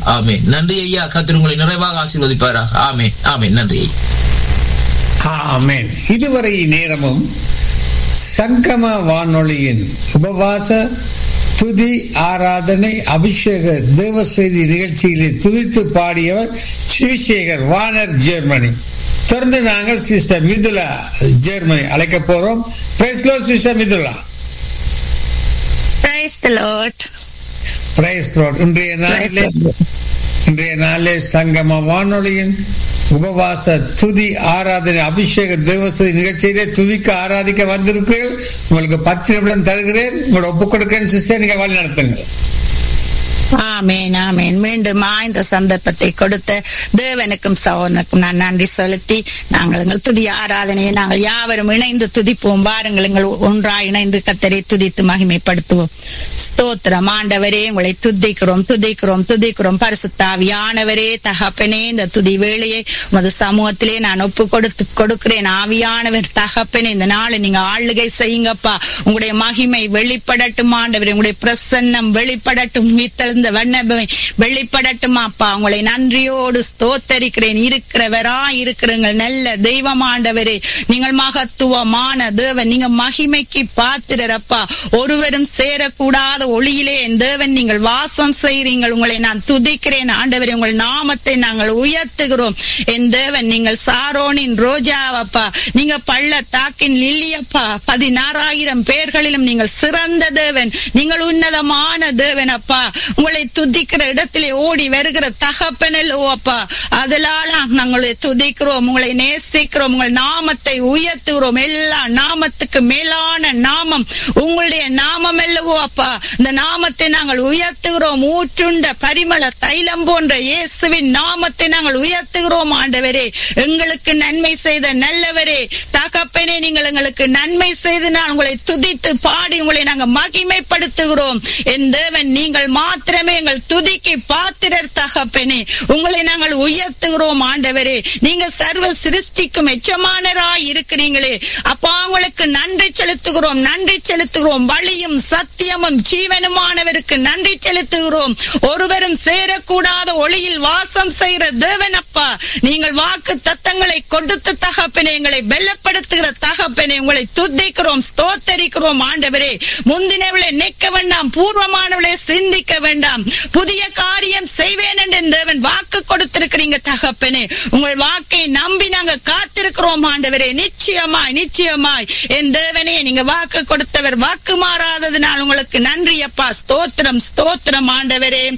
ஆமென் நன்றி ஐயா கத்திர உங்களை நிறைவாக ஆசீர்வதிப்பாராக ஆமென் ஆமென் நன்றி ஐயா ஆமென் இதுவரை நேரமும் சங்கம வானொலியின் உபவாச துதி ஆராதனை அபிஷேக தேவ செய்தி நிகழ்ச்சியிலே துதித்து பாடியவர் சிவசேகர் வானர் ஜெர்மனி தொடர்ந்து நாங்கள் சிஸ்டர் மிதுலா ஜெர்மனி அழைக்க போறோம் பிரைஸ்லோ sister Mithula Praise the Lord. Praise இன்றைய நாளிலே இன்றைய நாளிலே சங்கம வானொலியின் உபவாச துதி ஆராதனை அபிஷேக தேவஸ்ரீ நிகழ்ச்சியிலே துதிக்க ஆராதிக்க வந்திருக்கிறீர்கள் உங்களுக்கு பத்து நிமிடம் தருகிறேன் உங்களோட ஒப்புக் கொடுக்கிறேன் சிஸ்டர் நீங்க வழி நடத்துங்க ஆமேன் ஆமேன் மீண்டும் இந்த சந்தர்ப்பத்தை கொடுத்த தேவனுக்கும் சகோதரனுக்கும் நான் நன்றி செலுத்தி நாங்கள் எங்கள் துதி ஆராதனையை நாங்கள் யாவரும் இணைந்து துதிப்போம் வாருங்கள் எங்கள் ஒன்றாய் இணைந்து கத்தரை துதித்து மகிமைப்படுத்துவோம் ஸ்தோத்திரம் ஆண்டவரே உங்களை துதிக்கிறோம் துதிக்கிறோம் துதிக்கிறோம் பரிசுத்தாவியானவரே தகப்பனே இந்த துதி வேளையை உமது சமூகத்திலே நான் ஒப்பு கொடுத்து கொடுக்கிறேன் ஆவியானவர் தகப்பனே இந்த நாளை நீங்க ஆளுகை செய்யுங்கப்பா உங்களுடைய மகிமை வெளிப்படட்டும் ஆண்டவரே உங்களுடைய பிரசன்னம் வெளிப்படட்டும் மீத்தெழுந்த வண்ணமை வெளிப்படட்டும் அப்பா உங்களை நன்றியோடு ஸ்தோத்தரிக்கிறேன் இருக்கிறவரா இருக்கிறங்கள் நல்ல தெய்வம் ஆண்டவரே நீங்கள் மகத்துவமான தேவன் நீங்க மகிமைக்கு பாத்திரப்பா ஒருவரும் சேரக்கூடாத ஒளியிலே என் தேவன் நீங்கள் வாசம் செய்கிறீங்கள் உங்களை நான் துதிக்கிறேன் ஆண்டவரே உங்கள் நாமத்தை நாங்கள் உயர்த்துகிறோம் என் தேவன் நீங்கள் சாரோனின் ரோஜாவப்பா நீங்க பள்ளத்தாக்கின் லில்லியப்பா பதினாறாயிரம் பேர்களிலும் நீங்கள் சிறந்த தேவன் நீங்கள் உன்னதமான தேவன் அப்பா உங்களை துதிக்கிற இடத்திலே ஓடி வருகிற தகப்பனல் அப்பா அதனால நாங்களை துதிக்கிறோம் உங்களை நேசிக்கிறோம் உங்கள் நாமத்தை உயர்த்துகிறோம் எல்லா நாமத்துக்கு மேலான நாமம் உங்களுடைய நாமம் அல்லவோ அப்பா இந்த நாமத்தை நாங்கள் உயர்த்துகிறோம் ஊற்றுண்ட பரிமள தைலம் போன்ற இயேசுவின் நாமத்தை நாங்கள் உயர்த்துகிறோம் ஆண்டவரே எங்களுக்கு நன்மை செய்த நல்லவரே தகப்பனே நீங்கள் எங்களுக்கு நன்மை செய்து நான் உங்களை துதித்து பாடி உங்களை நாங்கள் மகிமைப்படுத்துகிறோம் என் தேவன் நீங்கள் மாத்திரமே எங்கள் துதிக்கு பாத்திரர் தகப்பனே உங்களை நாங்கள் உயர்த்துகிறோம் ஆண்டவரே நீங்க சர்வ சிருஷ்டிக்கும் எச்சமானராய் இருக்கிறீங்களே அப்பா உங்களுக்கு நன்றி செலுத்துகிறோம் நன்றி செலுத்துகிறோம் வழியும் சத்தியமும் ஜீவனுமானவருக்கு நன்றி செலுத்துகிறோம் ஒருவரும் சேரக்கூடாத ஒளியில் வாசம் செய்கிற தேவன் அப்பா நீங்கள் வாக்கு தத்தங்களை கொடுத்த தகப்பனே எங்களை வெல்லப்படுத்துகிற தகப்பனே உங்களை துதிக்கிறோம் ஸ்தோத்தரிக்கிறோம் ஆண்டவரே முந்தினவளை நிற்க வேண்டாம் பூர்வமானவளை சிந்திக்க வேண்டாம் புதிய காரியம் செய்வேன் என்று தேவன் வாக்கு கொடுத்திருக்கிறீங்க தகப்பனே உங்கள் வாக்கை நம்பி நாங்க காத்திருக்கிறோம் ஆண்டவரே நிச்சயமாய் நிச்சயமாய் என் தேவனே நீங்க வாக்கு கொடுத்தவர் வாக்கு மாறாததுனால் உங்களுக்கு நன்றி அப்பா ஸ்தோத்திரம் ஸ்தோத்திரம் ஆண்டவரே